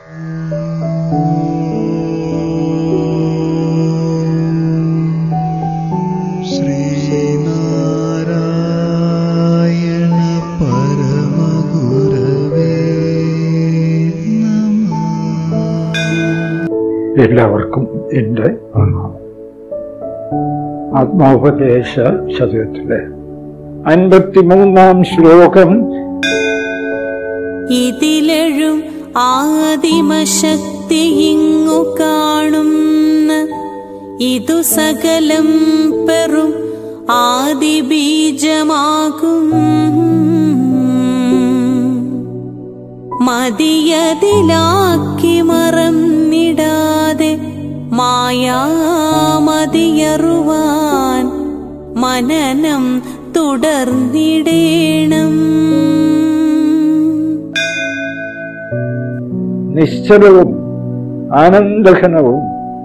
ശ്രീനാരായണ പരമഗുരവേ നമഃ എല്ലാവർക്കും എൻ്റെ പ്രണാമം ആത്മോപദേശ ശതകത്തിലെ അൻപത്തിമൂന്നാം ശ്ലോകം ഇതിലെഴും ആദിമശക്തി ഇങ്ങു കാണുന്ന ഇതു സകലം പെറും ആദിബീജമാകും മതിയതിലാക്കി മറന്നിടാതെ മായാമതിയറുവാൻ മനനം തുടർന്നിടേണം നിശ്ചലവും ആനന്ദഘനവും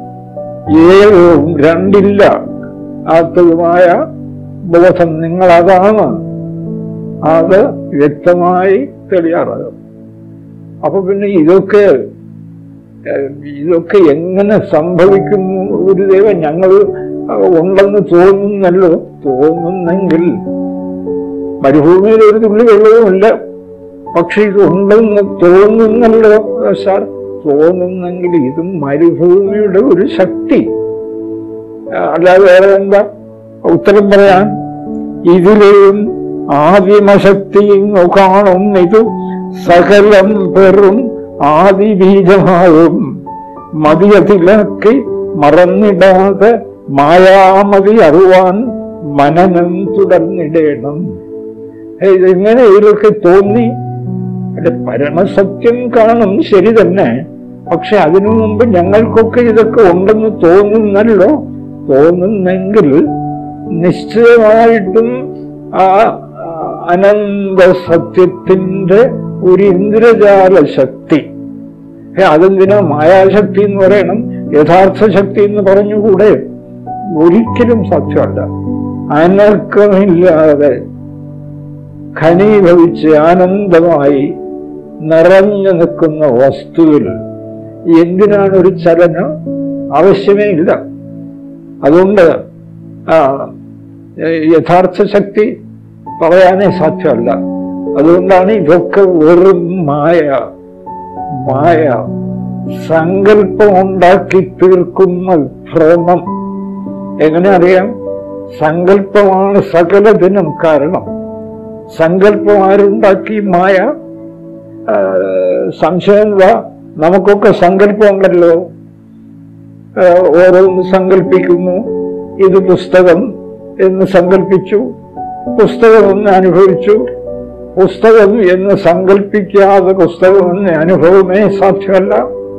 ഏകവും രണ്ടില്ല ആത്തതുമായ ബോധം നിങ്ങൾ അതാണ് അത് വ്യക്തമായി തെളിയാറാകും അപ്പൊ പിന്നെ ഇതൊക്കെ ഏഹ്, ഇതൊക്കെ എങ്ങനെ സംഭവിക്കുന്നു ഒരു ദൈവം ഞങ്ങൾ ഉണ്ടെന്ന് തോന്നുന്നല്ലോ തോന്നുന്നെങ്കിൽ മരുഭൂമിയിൽ ഒരു തുള്ളി വെള്ളവുമില്ല പക്ഷെ ഇത് ഉണ്ടെന്ന് തോന്നുന്നല്ലോ സാർ തോന്നുന്നെങ്കിൽ ഇത് മരുഭൂമിയുടെ ഒരു ശക്തി ആ, അല്ലാതെ വേറെ എന്താ ഉത്തരം പറയാൻ ഇതിലെയും ആദിമശക്തിയും കാണും ഇത് സകലം പെറും ആദിബീജമാകും മതിയതിലാക്കി മറന്നിടാതെ മായാമതി അറിവാൻ മനനം തുടർന്നിടേണം ഏയ് ഇതെങ്ങനെ ഇതിലൊക്കെ തോന്നി അല്ല പരമസത്യം കാണും ശരി തന്നെ പക്ഷെ അതിനു മുമ്പ് ഞങ്ങൾക്കൊക്കെ ഇതൊക്കെ ഉണ്ടെന്ന് തോന്നുന്നല്ലോ തോന്നുന്നെങ്കിൽ നിശ്ചയമായിട്ടും ആ ആ, അനന്ത സത്യത്തിന്റെ ഒരു ഇന്ദ്രജാല ശക്തി ഏ, അതെന്തിനാ മായാശക്തി എന്ന് പറയണം യഥാർത്ഥ ശക്തി എന്ന് പറഞ്ഞുകൂടെ ഒരിക്കലും സത്യമല്ല അനക്കമില്ലാതെ ഘനീഭവിച്ച് ആനന്ദമായി നിറഞ്ഞു നിൽക്കുന്ന വസ്തുവിൽ എന്തിനാണ് ഒരു ചലനം ആവശ്യമേ ഇല്ല അതുകൊണ്ട് ആ, യഥാർത്ഥ ശക്തി പറയാനേ സാധ്യമല്ല അതുകൊണ്ടാണ് ഇതൊക്കെ വെറും മായ മായ സങ്കല്പം ഉണ്ടാക്കി തീർക്കുന്ന ഭ്രമം എങ്ങനെ അറിയാം സങ്കല്പമാണ് സകലതിനും കാരണം സങ്കല്പം ആരുണ്ടാക്കി മായ ആ, സംശയം എന്താ നമുക്കൊക്കെ സങ്കല്പമുണ്ടല്ലോ ആ, ഓരോന്ന് സങ്കല്പിക്കുന്നു ഇത് പുസ്തകം എന്ന് സങ്കല്പിച്ചു പുസ്തകം എന്ന് അനുഭവിച്ചു പുസ്തകം എന്ന് സങ്കല്പിക്കാതെ പുസ്തകം എന്ന അനുഭവമേ സാധ്യമല്ല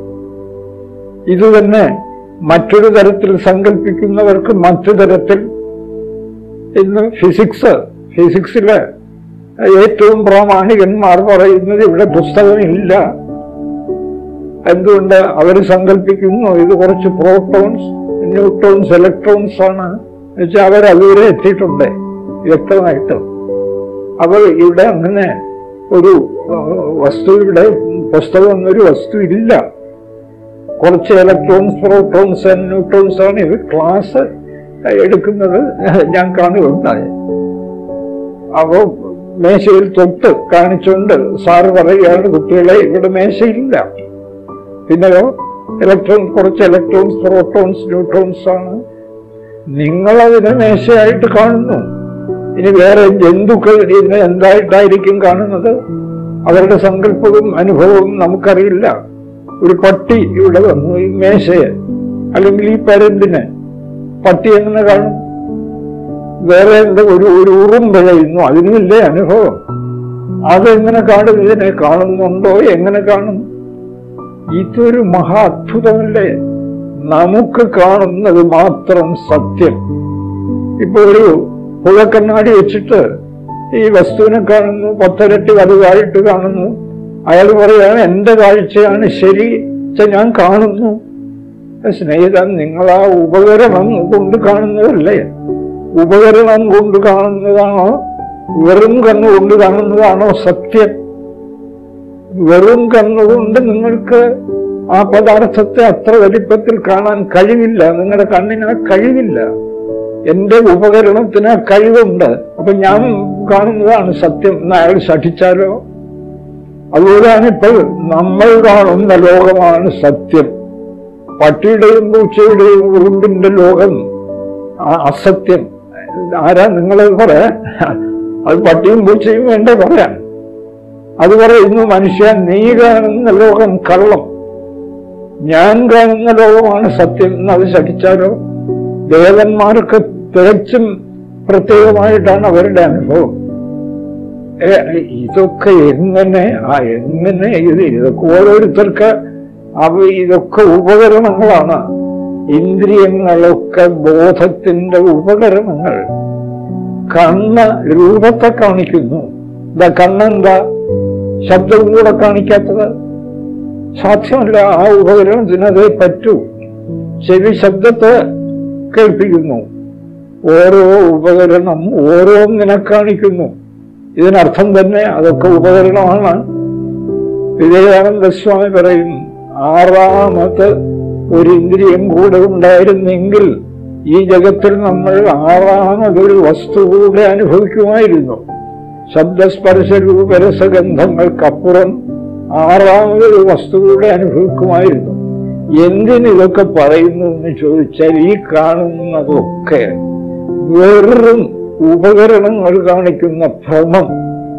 ഇത് തന്നെ മറ്റൊരു തരത്തിൽ സങ്കല്പിക്കുന്നവർക്ക് മറ്റു തരത്തിൽ ഇന്ന് ഫിസിക്സ് ഫിസിക്സിലെ ഏറ്റവും പ്രാമാണികന്മാർ പറയുന്നത് ഇവിടെ പുസ്തകമില്ല എന്തുകൊണ്ട് അവർ സങ്കല്പിക്കുന്നു ഇത് കുറച്ച് പ്രോട്ടോൺസ് ന്യൂട്രോൺസ് ഇലക്ട്രോൺസ് ആണ് എന്നുവെച്ചാൽ അവർ അതുവരെ എത്തിയിട്ടുണ്ട് വ്യക്തമായിട്ട് അപ്പോൾ ഇവിടെ അങ്ങനെ ഒരു ആ, വസ്തു ഇവിടെ പുസ്തകം എന്നൊരു വസ്തു ഇല്ല കുറച്ച് ഇലക്ട്രോൺസ് പ്രോട്ടോൺസ് ന്യൂട്രോൺസ് ആണ് ഇത് ക്ലാസ് എടുക്കുന്നത് ഞാൻ കാണുകയുണ്ടായി അപ്പോ മേശയിൽ തൊട്ട് കാണിച്ചുകൊണ്ട് സാറ് പറയുകയാണ് കുട്ടികളെ ഇവിടെ മേശയില്ല പിന്നെയോ ഇലക്ട്രോൺ കുറച്ച് ഇലക്ട്രോൺസ് പ്രോട്ടോൺസ് ന്യൂട്രോൺസ് ആണ് നിങ്ങൾ അതിനെ മേശയായിട്ട് കാണുന്നു ഇനി വേറെ ജന്തുക്കൾ ഇതിനെ എന്തായിട്ടായിരിക്കും കാണുന്നത് അവരുടെ സങ്കല്പവും അനുഭവവും നമുക്കറിയില്ല ഒരു പട്ടി ഇവിടെ വന്നു ഈ മേശയെ അല്ലെങ്കിൽ ഈ പരന്തിനെ പട്ടി എങ്ങനെ കാണും വേറെ എന്താ ഒരു ഒരു ഉറുമ്പഴയുന്നു അതിനുമില്ലേ അനുഭവം അതെങ്ങനെ കാണും ഇതിനെ കാണുന്നുണ്ടോ എങ്ങനെ കാണും ഇതൊരു മഹാ അത്ഭുതമല്ലേ നമുക്ക് കാണുന്നത് മാത്രം സത്യം ഇപ്പൊ ഒരു പുഴക്കണ്ണാടി വെച്ചിട്ട് ഈ വസ്തുവിനെ കാണുന്നു പത്തരട്ടി വലുതായിട്ട് കാണുന്നു അയാൾ പറയാണ് എന്റെ കാഴ്ചയാണ് ശരി ച്ച ഞാൻ കാണുന്നു സ്നേഹിതൻ നിങ്ങൾ ആ ഉപകരണം കൊണ്ട് കാണുന്നതല്ലേ ഉപകരണം കൊണ്ട് കാണുന്നതാണോ വെറും കണ്ണുകൊണ്ട് കാണുന്നതാണോ സത്യം വെറും കണ്ണുകൊണ്ട് നിങ്ങൾക്ക് ആ പദാർത്ഥത്തെ അത്ര വലിപ്പത്തിൽ കാണാൻ കഴിവില്ല നിങ്ങളുടെ കണ്ണിന് ആ കഴിവില്ല എന്റെ ഉപകരണത്തിന് ആ കഴിവുണ്ട് അപ്പൊ ഞാൻ കാണുന്നതാണ് സത്യം എന്ന് അയാൾ ശഠിച്ചാലോ അതുപോലെയാണ് ഇപ്പോൾ നമ്മൾ കാണുന്ന ലോകമാണ് സത്യം പട്ടിയുടെയും പൂച്ചയുടെയും ഉറുമ്പിന്റെ ലോകം ആ- അസത്യം ആരാ നിങ്ങൾ പറയാ അത് പട്ടിയും പൂച്ചയും വേണ്ട പറയാൻ അത് പറയുന്നു മനുഷ്യ നീ കാണുന്ന ലോകം കള്ളം ഞാൻ കാണുന്ന ലോകമാണ് സത്യം എന്ന് അത് ശഠിച്ചാലോ ദേവന്മാർക്ക് തികച്ചും പ്രത്യേകമായിട്ടാണ് അവരുടെ അനുഭവം ഏ, ഇതൊക്കെ എങ്ങനെ ആ എങ്ങനെ ഇത് ഇതൊക്കെ ഓരോരുത്തർക്ക് അവ ഇതൊക്കെ ഉപകരണങ്ങളാണ് ഇന്ദ്രിയങ്ങളൊക്കെ ബോധത്തിന്റെ ഉപകരണങ്ങൾ കണ്ണ് രൂപത്തെ കാണിക്കുന്നു ഇതാ കണ്ണെന്താ ശബ്ദവും കൂടെ കാണിക്കാത്തത് സാധ്യമല്ല ആ ഉപകരണത്തിന് അതേ പറ്റൂ ചെവി ശബ്ദത്തെ കേൾപ്പിക്കുന്നു ഓരോ ഉപകരണം ഓരോന്നിനെ കാണിക്കുന്നു ഇതിനർത്ഥം തന്നെ അതൊക്കെ ഉപകരണമാണ് വിവേകാനന്ദ സ്വാമി പറയും ആറാമത് ഒരു ഇന്ദ്രിയം കൂടെ ഉണ്ടായിരുന്നെങ്കിൽ ഈ ജഗത്തിൽ നമ്മൾ ആറാമതൊരു വസ്തു കൂടെ അനുഭവിക്കുമായിരുന്നു ശബ്ദസ്പർശ രൂപരസഗന്ധങ്ങൾക്കപ്പുറം ആറാമതൊരു വസ്തു കൂടെ അനുഭവിക്കുമായിരുന്നു എന്തിനിതൊക്കെ പറയുന്നു എന്ന് ചോദിച്ചാൽ ഈ കാണുന്നതൊക്കെ വെറും ഉപകരണങ്ങൾ കാണിക്കുന്ന ഭ്രമം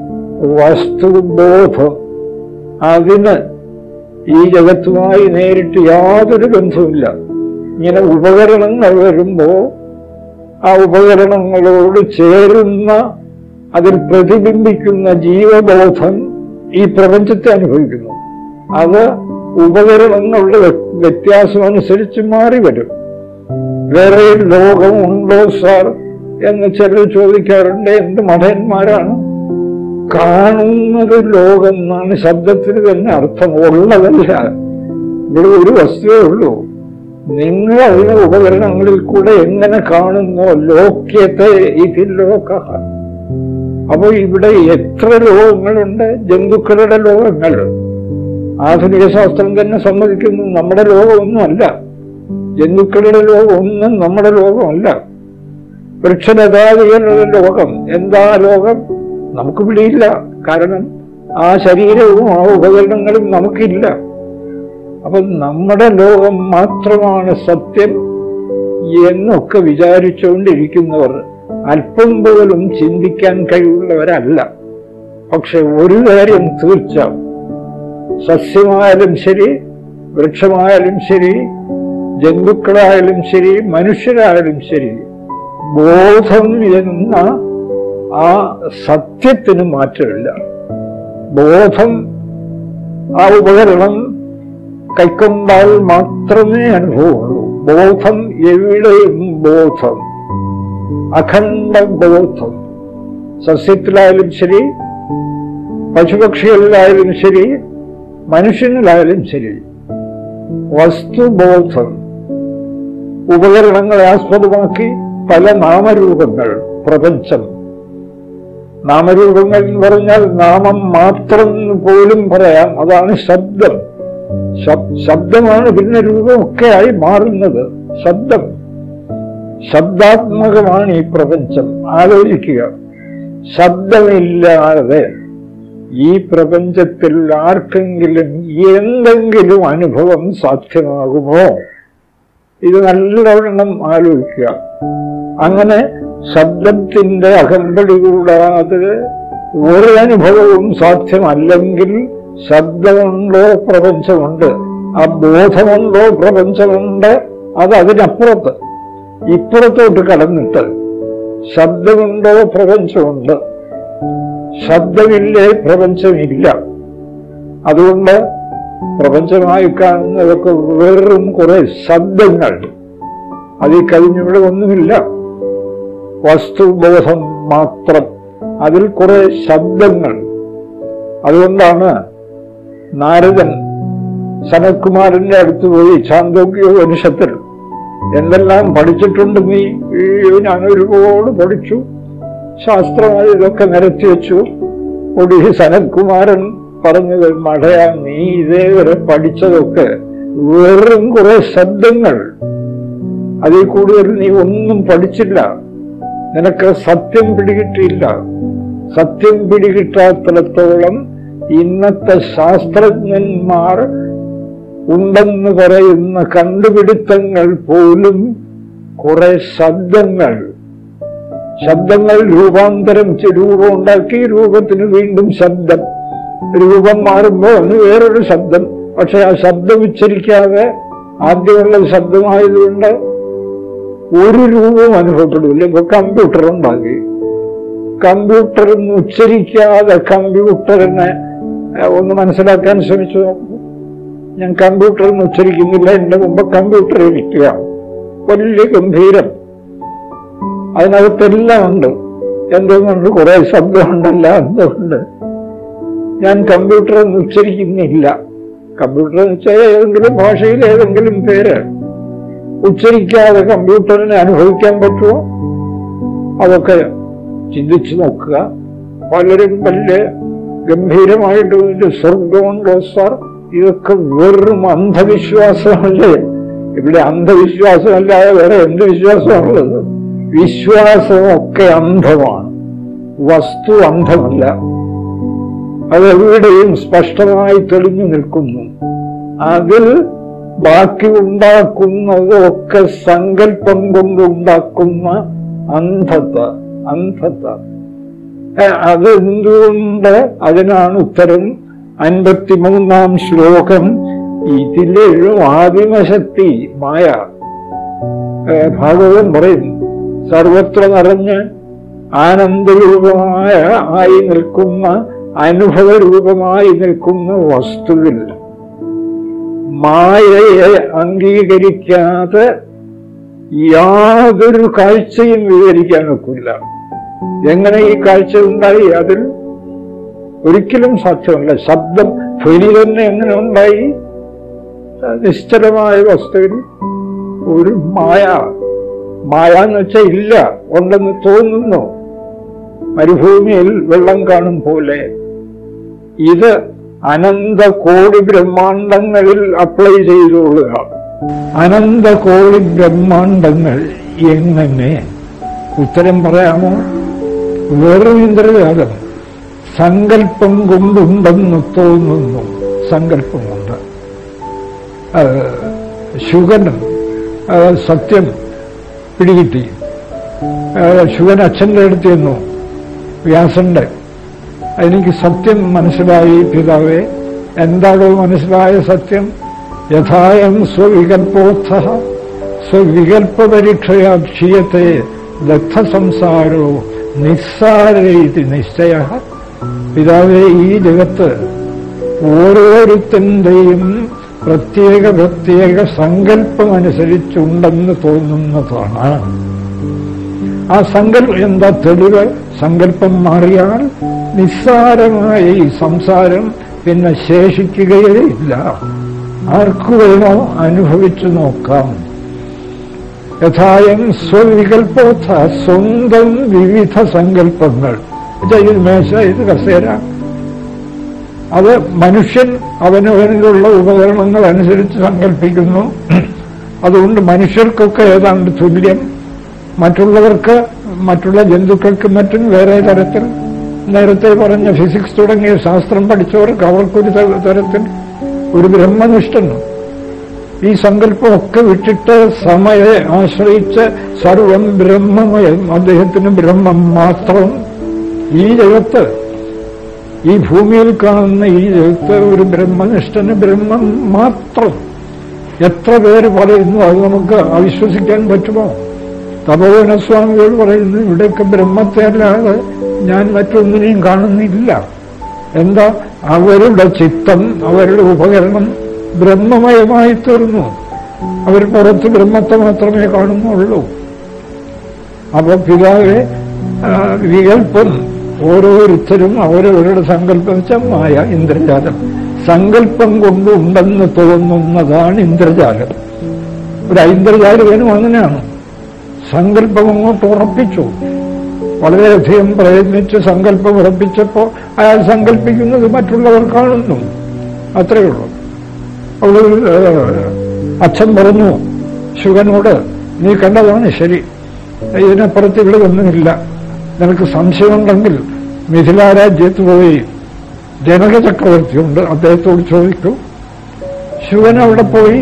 വസ്തുബോധം അതിന് ഈ ജഗത്തുമായി നേരിട്ട് യാതൊരു ബന്ധവുമില്ല ഇങ്ങനെ ഉപകരണങ്ങൾ വരുമ്പോ ആ ഉപകരണങ്ങളോട് ചേരുന്ന അതിൽ പ്രതിബിംബിക്കുന്ന ജീവബോധം ഈ പ്രപഞ്ചത്തെ അനുഭവിക്കുന്നു അത് ഉപകരണങ്ങളുടെ വ്യ- വ്യത്യാസം അനുസരിച്ച് മാറി വരും വേറെ ലോകം ഉണ്ടോ സാർ എന്ന് ചിലർ ചോദിക്കാറുണ്ട് എന്ത് മഠന്മാരാണ് കാണുന്നത് ലോകം എന്നാണ് ശബ്ദത്തിന് തന്നെ അർത്ഥം ഉള്ളതല്ല ഇവിടെ ഒരു വസ്തുവേ ഉള്ളൂ നിങ്ങൾ അതിനെ ഉപകരണങ്ങളിൽ കൂടെ എങ്ങനെ കാണുന്നോ ലോക്യത്തെ ഇതിൽ ലോക അപ്പൊ ഇവിടെ എത്ര ലോകങ്ങളുണ്ട് ജന്തുക്കളുടെ ലോകങ്ങൾ ആധുനിക ശാസ്ത്രം തന്നെ സമ്മതിക്കുന്നു നമ്മുടെ ലോകമൊന്നുമല്ല ജന്തുക്കളുടെ ലോകം ഒന്നും നമ്മുടെ ലോകമല്ല വൃക്ഷലതാദികളുടെ ലോകം എന്താ ലോകം നമുക്ക് പിടിയില്ല കാരണം ആ ശരീരവും ആ ഉപകരണങ്ങളും നമുക്കില്ല അപ്പൊ നമ്മുടെ ലോകം മാത്രമാണ് സത്യം എന്നൊക്കെ വിചാരിച്ചുകൊണ്ടിരിക്കുന്നവർ അല്പം പോലും ചിന്തിക്കാൻ കഴിവുള്ളവരല്ല പക്ഷെ ഒരു കാര്യം തീർച്ച സസ്യമായാലും ശരി വൃക്ഷമായാലും ശരി ജന്തുക്കളായാലും ശരി മനുഷ്യരായാലും ശരി ബോധം എന്ന ആ സത്യത്തിന് മാറ്റമില്ല ബോധം ആ ഉപകരണം കൈക്കൊണ്ടാൽ മാത്രമേ അനുഭവമുള്ളൂ ബോധം എവിടെയും ബോധം അഖണ്ഡ ബോധം സസ്യത്തിലായാലും ശരി പശുപക്ഷികളിലായാലും ശരി മനുഷ്യനിലായാലും ശരി വസ്തുബോധം ഉപകരണങ്ങളെ ആസ്പദമാക്കി പല നാമരൂപങ്ങൾ പ്രപഞ്ചം നാമരൂപങ്ങൾ എന്ന് പറഞ്ഞാൽ നാമം മാത്രം എന്ന് പോലും പറയാം അതാണ് ശബ്ദം ശബ്- ശബ്ദമാണ് പിന്നെ രൂപമൊക്കെ ആയി മാറുന്നത് ശബ്ദം ശബ്ദാത്മകമാണ് ഈ പ്രപഞ്ചം ആലോചിക്കുക ശബ്ദമില്ലാതെ ഈ പ്രപഞ്ചത്തിൽ ആർക്കെങ്കിലും എന്തെങ്കിലും അനുഭവം സാധ്യമാകുമോ ഇത് നല്ലവണ്ണം ആലോചിക്കുക അങ്ങനെ ശബ്ദത്തിന്റെ അകമ്പടി കൂടാതെ ഒരു അനുഭവവും സാധ്യമല്ലെങ്കിൽ ശബ്ദമുണ്ടോ പ്രപഞ്ചമുണ്ട് ആ ബോധമുണ്ടോ പ്രപഞ്ചമുണ്ട് അത് അതിനപ്പുറത്ത് ഇപ്പുറത്തോട്ട് കടന്നിട്ട് ശബ്ദമുണ്ടോ പ്രപഞ്ചമുണ്ട് ശബ്ദമില്ലേ പ്രപഞ്ചമില്ല അതുകൊണ്ട് പ്രപഞ്ചമായി കാണുന്നതൊക്കെ വെറും കുറെ ശബ്ദങ്ങൾ അതിൽ കഴിഞ്ഞിവിടെ ഒന്നുമില്ല വസ്തുബോധം മാത്രം അതിൽ കുറെ ശബ്ദങ്ങൾ അതുകൊണ്ടാണ് നാരദൻ സനത്കുമാരന്റെ അടുത്ത് പോയി ചാന്തോക്യ ഉപനിഷത്തിൽ എന്തെല്ലാം പഠിച്ചിട്ടുണ്ട് നീ അയ്യോ ഞാൻ ഒരുപാട് പഠിച്ചു ശാസ്ത്രമായി ഇതൊക്കെ നിരത്തി വെച്ചു ഒടുവിൽ സനത്കുമാരൻ പറഞ്ഞത് മടയ നീ ഇതേവരെ പഠിച്ചതൊക്കെ വെറും കുറെ ശബ്ദങ്ങൾ അതിൽ കൂടുതൽ നീ ഒന്നും പഠിച്ചില്ല നിനക്ക് സത്യം പിടികിട്ടിയില്ല സത്യം പിടികിട്ടാത്തിടത്തോളം ഇന്നത്തെ ശാസ്ത്രജ്ഞന്മാർ ഉണ്ടെന്ന് പറയുന്ന കണ്ടുപിടുത്തങ്ങൾ പോലും കുറെ ശബ്ദങ്ങൾ ശബ്ദങ്ങൾ രൂപാന്തരം ചെ- രൂപം ഉണ്ടാക്കി രൂപത്തിന് വീണ്ടും ശബ്ദം രൂപം മാറുമ്പോൾ ഒന്ന് വേറൊരു ശബ്ദം പക്ഷെ ആ ശബ്ദം ഉച്ചരിക്കാതെ ആദ്യമുള്ള ശബ്ദമായതുകൊണ്ട് ഒരു രൂപവും അനുഭവപ്പെടില്ല ഇപ്പൊ കമ്പ്യൂട്ടർ ഉണ്ടാക്കി കമ്പ്യൂട്ടർ എന്ന് ഉച്ചരിക്കാതെ കമ്പ്യൂട്ടറിനെ ഏഹ്, ഒന്ന് മനസ്സിലാക്കാൻ ശ്രമിച്ചു നോക്കൂ ഞാൻ കമ്പ്യൂട്ടർ എന്ന് ഉച്ചരിക്കുന്നില്ല എന്റെ മുമ്പ് കമ്പ്യൂട്ടർ ഇരിക്കുക വലിയ ഗംഭീരം അതിനകത്തെല്ലാം ഉണ്ട് എന്തുകൊണ്ട് കുറെ ശബ്ദമുണ്ടല്ല എന്തുകൊണ്ട് ഞാൻ കമ്പ്യൂട്ടർ എന്ന് ഉച്ചരിക്കുന്നില്ല കമ്പ്യൂട്ടർ എന്ന് വെച്ചാൽ ഏതെങ്കിലും ഭാഷയിൽ ഏതെങ്കിലും പേര് ഉച്ചരിക്കാതെ കമ്പ്യൂട്ടറിനെ അനുഭവിക്കാൻ പറ്റുമോ അതൊക്കെ ചിന്തിച്ചു നോക്കുക പലരും വലിയ ഗംഭീരമായിട്ട് ഇതിന്റെ സ്വർഗമുണ്ടോ സാർ ഇതൊക്കെ വെറും അന്ധവിശ്വാസമല്ലേ ഇവിടെ അന്ധവിശ്വാസമല്ലാതെ വേറെ എന്ത് വിശ്വാസമാണുള്ളത് വിശ്വാസമൊക്കെ അന്ധമാണ് വസ്തു അന്ധമല്ല അതെവിടെയും സ്പഷ്ടമായി തെളിഞ്ഞു നിൽക്കുന്നു അതിൽ ബാക്കി ഉണ്ടാക്കുന്നതൊക്കെ സങ്കല്പം കൊണ്ടുണ്ടാക്കുന്ന അന്ധത അന്ധത ഏ, അതെന്തുകൊണ്ട് അതിനാണ് ഉത്തരം അൻപത്തിമൂന്നാം ശ്ലോകം ഇതിലെഴും ആദിമശക്തി മായ ഏ, ഭാഗവതം പറയും സർവത്ര നിറഞ്ഞ് ആനന്ദരൂപമായ ആയി നിൽക്കുന്ന അനുഭവരൂപമായി നിൽക്കുന്ന വസ്തുവിൽ മായയെ അംഗീകരിക്കാതെ യാതൊരു കാഴ്ചയും വിവരിക്കാൻ ഒക്കില്ല എങ്ങനെ ഈ കാഴ്ച ഉണ്ടായി അതിൽ ഒരിക്കലും സാധ്യമല്ല ശബ്ദം ധ്വനി തന്നെ എങ്ങനെ ഉണ്ടായി നിശ്ചലമായ വസ്തുവിൽ ഒരു മായ മായ എന്ന് വെച്ചാൽ ഇല്ല ഉണ്ടെന്ന് തോന്നുന്നു മരുഭൂമിയിൽ വെള്ളം കാണും പോലെ ഇത് അനന്ത കോടി ബ്രഹ്മാണ്ടങ്ങളിൽ അപ്ലൈ ചെയ്തുകൊള്ളുക അനന്ത കോടി ബ്രഹ്മാണ്ടങ്ങൾ എങ്ങനെ ഉത്തരം പറയാമോ വെറും ഇന്ദ്രജാലം സങ്കല്പം കൊണ്ടുണ്ടെന്ന് തോന്നുന്നു സങ്കല്പം കൊണ്ട് അത് ശുഗനും അത് സത്യം പിടികിട്ടി അത് ശുഗൻ അച്ഛൻ്റെ അടുത്ത് ചെന്നു വ്യാസന്റെ എനിക്ക് സത്യം മനസ്സിലായി പിതാവേ എന്താണോ മനസ്സിലായ സത്യം യഥായം സ്വവികൽപ്പോത്ഥ സ്വവികൽപ്പപരീക്ഷയാ ക്ഷീയത്തെ ദഗ്ധസംസാരോ നിസ്സാരയിതി നിശ്ചയ പിതാവേ ഈ ജഗത്ത് ഓരോരുത്തന്റെയും പ്രത്യേക പ്രത്യേക സങ്കല്പം അനുസരിച്ചുണ്ടെന്ന് തോന്നുന്നതാണ് ആ സങ്കല്പം എന്താ തെളിവ് സങ്കല്പം മാറിയാൽ നിസ്സാരമായ ഈ സംസാരം പിന്നെ ശേഷിക്കുകയേ ഇല്ല ആർക്കു വേണോ അനുഭവിച്ചു നോക്കാം യഥായം സ്വവികൽപ്പോത്ഥ സ്വന്തം വിവിധ സങ്കല്പങ്ങൾ ഇത് ഇത് മേശ ഇത് കസേര അത് മനുഷ്യൻ അവനവനിലുള്ള ഉപകരണങ്ങൾ അനുസരിച്ച് സങ്കല്പിക്കുന്നു അതുകൊണ്ട് മനുഷ്യർക്കൊക്കെ ഏതാണ്ട് തുല്യം മറ്റുള്ളവർക്ക് മറ്റുള്ള ജന്തുക്കൾക്ക് മറ്റും വേറെ തരത്തിൽ നേരത്തെ പറഞ്ഞ ഫിസിക്സ് തുടങ്ങിയ ശാസ്ത്രം പഠിച്ചവർക്ക് അവർക്കൊരു ത- തരത്തിൽ ഒരു ബ്രഹ്മനിഷ്ഠന് ഈ സങ്കല്പമൊക്കെ വിട്ടിട്ട് സമയെ ആശ്രയിച്ച് സർവം ബ്രഹ്മമയം അദ്ദേഹത്തിന് ബ്രഹ്മം മാത്രം ഈ ജഗത്ത് ഈ ഭൂമിയിൽ കാണുന്ന ഈ ജഗത്ത് ഒരു ബ്രഹ്മനിഷ്ഠന് ബ്രഹ്മം മാത്രം എത്ര പേര് പറയുന്നു അത് നമുക്ക് അവിശ്വസിക്കാൻ പറ്റുമോ തപോവനസ്വാമികൾ പറയുന്നു ഇവിടെയൊക്കെ ബ്രഹ്മത്തെ അല്ലാതെ ഞാൻ മറ്റൊന്നിനെയും കാണുന്നില്ല എന്താ അവരുടെ ചിത്തം അവരുടെ ഉപകരണം ബ്രഹ്മമയമായി തീർന്നു അവർ പുറത്ത് ബ്രഹ്മത്തെ മാത്രമേ കാണുന്നുള്ളൂ അപ്പൊ പിതാവെ ആ, വികല്പം ഓരോരുത്തരും അവരവരുടെ സങ്കല്പം വെച്ചാൽ മായ ഇന്ദ്രജാലം സങ്കല്പം കൊണ്ട് ഉണ്ടെന്ന് തോന്നുന്നതാണ് ഇന്ദ്രജാലം ഒരു ഐന്ദ്രജാലകനും അങ്ങനെയാണ് സങ്കല്പം അങ്ങോട്ട് ഉറപ്പിച്ചു വളരെയധികം പ്രയത്നിച്ച് സങ്കല്പം ഉറപ്പിച്ചപ്പോൾ അയാൾ സങ്കല്പിക്കുന്നത് മറ്റുള്ളവർ കാണുന്നു അത്രയേ ഉള്ളൂ അവള് ഏഹ്, അച്ഛൻ പറഞ്ഞു ശുഗനോട് നീ കണ്ടതാണ് ശരി ഇതിനപ്പുറത്ത് ഇവിടെ ഒന്നുമില്ല നിനക്ക് സംശയമുണ്ടെങ്കിൽ മിഥില രാജ്യത്ത് പോയി ജനക ചക്രവർത്തിയുണ്ട് അദ്ദേഹത്തോട് ചോദിക്കൂ ശിവൻ അവിടെ പോയി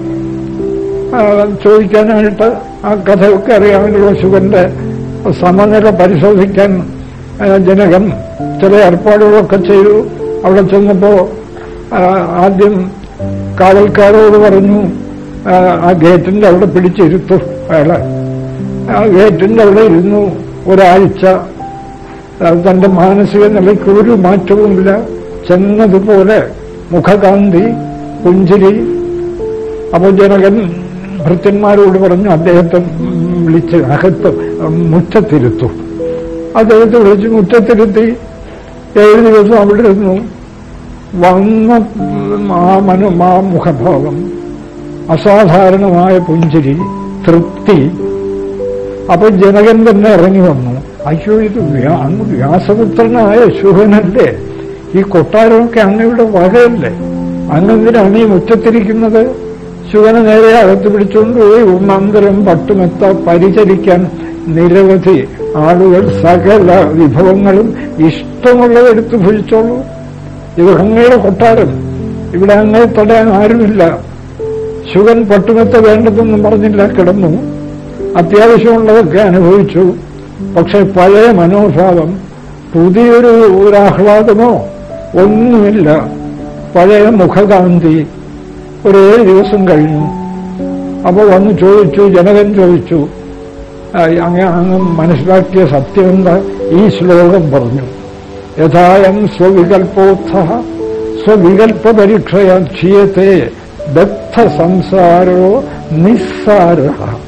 ആ, ചോദിക്കാനായിട്ട് ആ കഥയൊക്കെ അറിയാമല്ലോ ശിവന്റെ സമനില പരിശോധിക്കാൻ ആ, ജനകൻ ചില ഏർപ്പാടുകളൊക്കെ ചെയ്തു അവിടെ ചെന്നപ്പോ ആ, ആദ്യം കാവൽക്കാരോട് പറഞ്ഞു ആ, ആ ഗേറ്റിന്റെ അവിടെ പിടിച്ചിരുത്തു അയാളെ ആ ഗേറ്റിന്റെ അവിടെ ഇരുന്നു ഒരാഴ്ച ആ, തന്റെ മാനസിക നിലയ്ക്ക് ഒരു മാറ്റവുമില്ല ചെന്നതുപോലെ മുഖകാന്തി പുഞ്ചിരി അപ്പോൾ ജനകൻ ഭൃത്യന്മാരോട് പറഞ്ഞു അദ്ദേഹത്തെ വിളിച്ച് അകത്ത് മുറ്റത്തിരുത്തു അദ്ദേഹത്തെ വിളിച്ച് മുറ്റത്തിരുത്തി ഏഴ് ദിവസം അവിടെ ഇരുന്നു വന്ന ആ മനു ആ മുഖഭാവം അസാധാരണമായ പുഞ്ചിരി തൃപ്തി അപ്പൊ ജനകൻ തന്നെ ഇറങ്ങി വന്നു അയ്യോ ഇത് വ്യാ- അങ്ങ് വ്യാസപുത്രനായ ശുഭനല്ലേ ഈ കൊട്ടാരമൊക്കെ അങ്ങയുടെ വകയല്ലേ അങ്ങെന്തിനാണ് ഈ മുറ്റത്തിരിക്കുന്നത് ശുഭനെ നേരെ അകത്ത് പിടിച്ചുകൊണ്ട് പോയി ഒന്നാന്തരം പട്ടുമെത്ത പരിചരിക്കാൻ നിരവധി ആളുകൾ സകല വിഭവങ്ങളും ഇഷ്ടമുള്ളത് എടുത്ത് ഭുജിച്ചോളൂ ഇത് അങ്ങയുടെ കൊട്ടാരം ഇവിടെ അങ്ങനെ തടയാൻ ആരുമില്ല ശുഗൻ പട്ടുമെത്ത വേണ്ടതൊന്നും പറഞ്ഞില്ല കിടന്നു അത്യാവശ്യമുള്ളതൊക്കെ അനുഭവിച്ചു പക്ഷെ പഴയ മനോഭാവം പുതിയൊരു ഒരാഹ്ലാദമോ ഒന്നുമില്ല പഴയ മുഖകാന്തി ഒരു ഏഴ് ദിവസം കഴിഞ്ഞു അപ്പോൾ വന്ന് ചോദിച്ചു ജനകൻ ചോദിച്ചു ആ, അങ്ങ് അങ്ങ് മനസ്സിലാക്കിയ സത്യം എന്താ ഈ ശ്ലോകം പറഞ്ഞു യഥായം സ്വവികൽപ്പോത്ഥ സ്വവികൽപ്പ പരീക്ഷയാ ക്ഷീയത്തെ ബദ്ധ സംസാരോ നിസ്സാര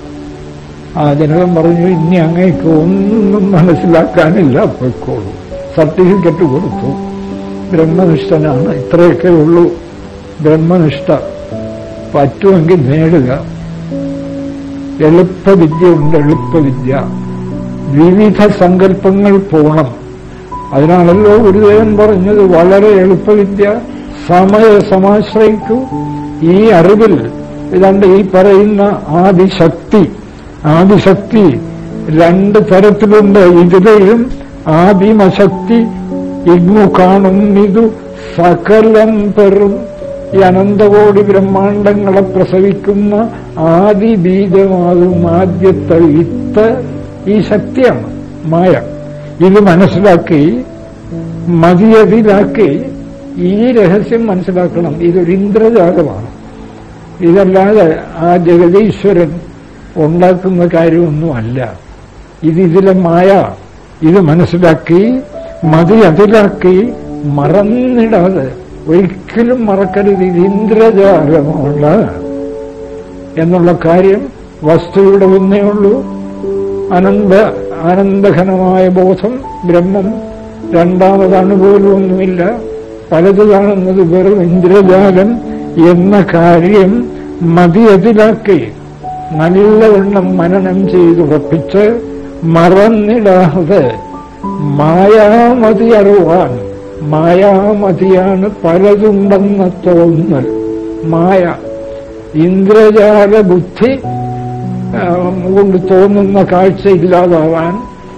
ആ ജനകൻ പറഞ്ഞു ഇനി അങ്ങേക്ക് ഒന്നും മനസ്സിലാക്കാനില്ല പൊയ്ക്കോളൂ സർട്ടിഫിക്കറ്റ് കൊടുത്തു ബ്രഹ്മനിഷ്ഠനാണ് ഇത്രയൊക്കെ ഉള്ളൂ ബ്രഹ്മനിഷ്ഠ പറ്റുമെങ്കിൽ നേടുക എളുപ്പവിദ്യ ഉണ്ട് എളുപ്പവിദ്യ വിവിധ സങ്കല്പങ്ങൾ പോണം അതിനാണല്ലോ ഗുരുദേവൻ പറഞ്ഞത് വളരെ എളുപ്പവിദ്യ സമയ സമാശ്രയിക്കൂ ഈ അറിവിൽ ഇതാണ്ട് ഈ പറയുന്ന ആദിശക്തി ആദിശക്തി രണ്ട് തരത്തിലുണ്ട് ഇതിലെയും ആദിമശക്തി ഇഗ്മു കാണുന്നിതു സകലം പെറും ഈ അനന്തകോടി ബ്രഹ്മാണ്ടങ്ങളെ പ്രസവിക്കുന്ന ആദി ബീജമാകും ആദ്യത്തെ വിത്ത് ഈ ശക്തിയാണ് മായ ഇത് മനസ്സിലാക്കി മതിയതിലാക്കി ഈ രഹസ്യം മനസ്സിലാക്കണം ഇതൊരു ഇന്ദ്രജാലമാണ് ഇതല്ലാതെ ആ ജഗതീശ്വരൻ ഉണ്ടാക്കുന്ന കാര്യമൊന്നുമല്ല ഇത് ഇതിലെ മായ ഇത് മനസ്സിലാക്കി മതി അതിലാക്കി മറന്നിടാതെ ഒരിക്കലും മറക്കരുത് ഇത് ഇന്ദ്രജാലമാണ് എന്നുള്ള കാര്യം വസ്തുവിടെ ഒന്നേ ഉള്ളൂ അനന്ത ആനന്ദഘനമായ ബോധം ബ്രഹ്മം രണ്ടാമതാണ് പോലും ഒന്നുമില്ല പലത് കാണുന്നത് വെറും ഇന്ദ്രജാലം എന്ന കാര്യം മതിയതിലാക്കി നല്ലവണ്ണം മനനം ചെയ്തുറപ്പിച്ച് മറന്നിടാതെ മായാമതി അറിവാൻ മായാമതിയാണ് പലതുണ്ടെന്ന തോന്നൽ മായ ഇന്ദ്രജാല ബുദ്ധി ആ, കൊണ്ട് തോന്നുന്ന കാഴ്ച ഇല്ലാതാവാൻ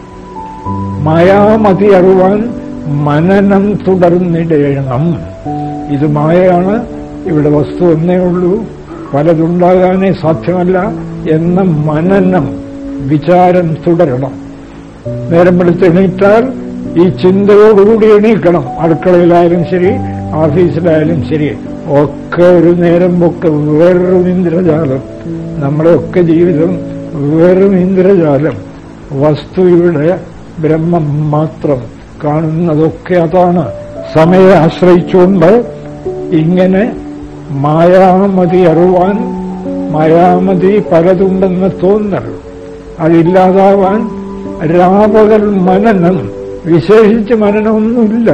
മായാമതി അറിവാൻ മനനം തുടർന്നിടണം ഇത് മായയാണ് ഇവിടെ വസ്തു ഒന്നേ ഉള്ളൂ പലതുണ്ടാകാനേ സാധ്യമല്ല എന്ന മനനം വിചാരം തുടരണം നേരം വെളുത്ത് എണീറ്റാൽ ഈ ചിന്തയോടുകൂടി എണീക്കണം അടുക്കളയിലായാലും ശരി ഓഫീസിലായാലും ശരി ഒക്കെ ഒരു നേരം ഒക്കെ വെറും ഇന്ദ്രജാലം നമ്മുടെയൊക്കെ ജീവിതം വെറും ഇന്ദ്രജാലം വസ്തു ഇവിടെ ബ്രഹ്മം മാത്രം കാണുന്നതൊക്കെ അതാണ് സമയെ ആശ്രയിച്ചുകൊണ്ട് ഇങ്ങനെ മായാമതി അറിവാൻ മായാമതി പലതുണ്ടെന്ന തോന്നൽ അതില്ലാതാവാൻ രാപകൽ മനനം വിശേഷിച്ച് മനനമൊന്നുമില്ല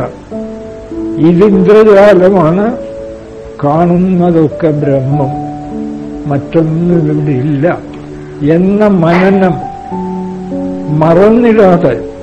ഇതിന്ദ്രജാലമാണ് കാണുന്നതൊക്കെ ബ്രഹ്മം മറ്റൊന്നും ഇവിടെ ഇല്ല എന്ന മനനം മറന്നിടാതെ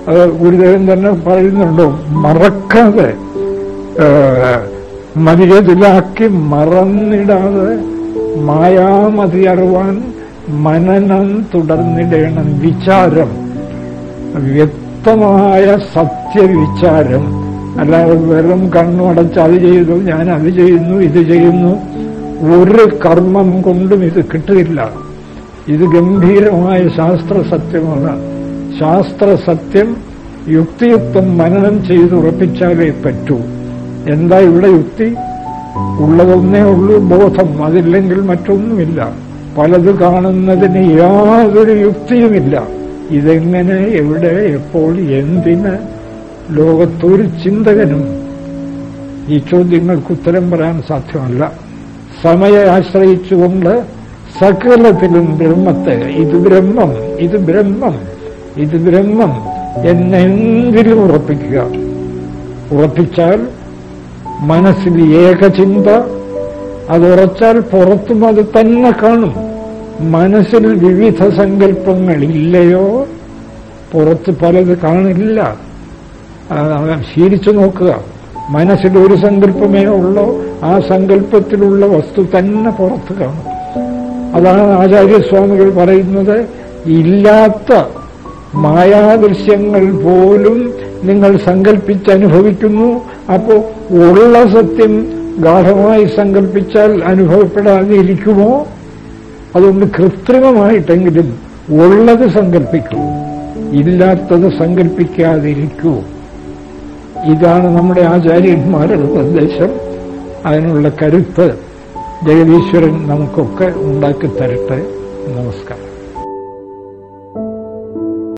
അത് ഗുരുദേവൻ തന്നെ പറയുന്നുണ്ടോ മറക്കാതെ ഏഹ്, മതിയതിലാക്കി മറന്നിടാതെ മായാമതി അറിവാൻ മനനം തുടർന്നിടണം വിചാരം വ്യക്തമായ സത്യവിചാരം അല്ലാതെ വെറും കണ്ണുമടച്ച് അത് ചെയ്തു ഞാൻ അത് ചെയ്യുന്നു ഇത് ചെയ്യുന്നു ഒരു കർമ്മം കൊണ്ടും ഇത് കിട്ടില്ല ഇത് ഗംഭീരമായ ശാസ്ത്ര സത്യമാണ് ശാസ്ത്ര സത്യം യുക്തിയുക്തം മനനം ചെയ്തുറപ്പിച്ചാലേ പറ്റൂ എന്താ ഇവിടെ യുക്തി ഉള്ളതൊന്നേ ഉള്ളൂ ബോധം അതില്ലെങ്കിൽ മറ്റൊന്നുമില്ല പലത് കാണുന്നതിന് യാതൊരു യുക്തിയുമില്ല ഇതെങ്ങനെ എവിടെ എപ്പോൾ എന്തിന് ലോകത്തൊരു ചിന്തകനും ഈ ചോദ്യങ്ങൾക്ക് ഉത്തരം പറയാൻ സാധ്യമല്ല സമയെ ആശ്രയിച്ചുകൊണ്ട് സകലത്തിലും ബ്രഹ്മത്തെ ഇത് ബ്രഹ്മം ഇത് ബ്രഹ്മം ഇത് ബ്രഹ്മം എന്നെങ്കിലും ഉറപ്പിക്കുക ഉറപ്പിച്ചാൽ മനസ്സിൽ ഏകചിന്ത അത് ഉറച്ചാൽ പുറത്തും അത് തന്നെ കാണും മനസ്സിൽ വിവിധ സങ്കല്പങ്ങൾ ഇല്ലയോ പുറത്ത് പലത് കാണില്ല ആ, ശീലിച്ചു നോക്കുക മനസ്സിൽ ഒരു സങ്കല്പമേ ഉള്ളോ ആ സങ്കല്പത്തിലുള്ള വസ്തു തന്നെ പുറത്ത് കാണും അതാണ് ആചാര്യസ്വാമികൾ പറയുന്നത് ഇല്ലാത്ത മായാദൃശ്യങ്ങൾ പോലും നിങ്ങൾ സങ്കല്പിച്ച് അനുഭവിക്കുന്നു അപ്പോ ഉള്ള സത്യം ഗാഠമായി സങ്കല്പിച്ചാൽ അനുഭവപ്പെടാതെ ഇരിക്കുമോ അതുകൊണ്ട് കൃത്രിമമായിട്ടെങ്കിലും ഉള്ളത് സങ്കല്പിക്കൂ ഇല്ലാത്തത് സങ്കല്പിക്കാതിരിക്കൂ ഇതാണ് നമ്മുടെ ആചാര്യന്മാരുടെ നിർദ്ദേശം അതിനുള്ള കരുത്ത് ജഗദീശ്വരൻ നമുക്കൊക്കെ ഉണ്ടാക്കി തരട്ടെ നമസ്കാരം